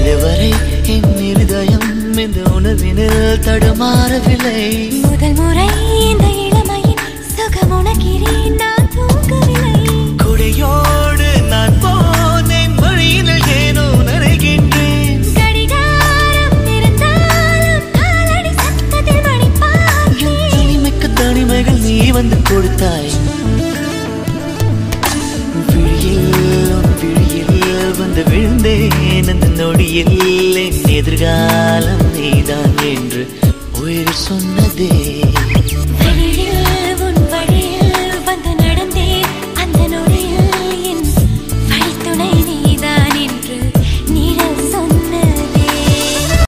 இதுவரை என் இருதயம் இந்த உணர்வினில் தடுமாறவில்லை முதல் முறை இந்த இளமையின் சுகம் உணக்கிறேன் நான் தூங்கவில்லை கொடையோடு நான் போனேன் வழியினில் ஏனோ நனைகின்றேன் கடிகாரம் இருந்தாலும் காலடி சத்தத்தில் என் மணிப்பார்த்தேன் தனிமைக்கு தனிமைகள் நீ வந்து கொடுத்தாய் விழியில் உன் விழியில் வந்து விழுந்தேன் அந்த நொடியில் என் எதிர்காலம் நீதான் என்று உயிர் சொன்னதே வெளியில் உன் வழியில் வந்த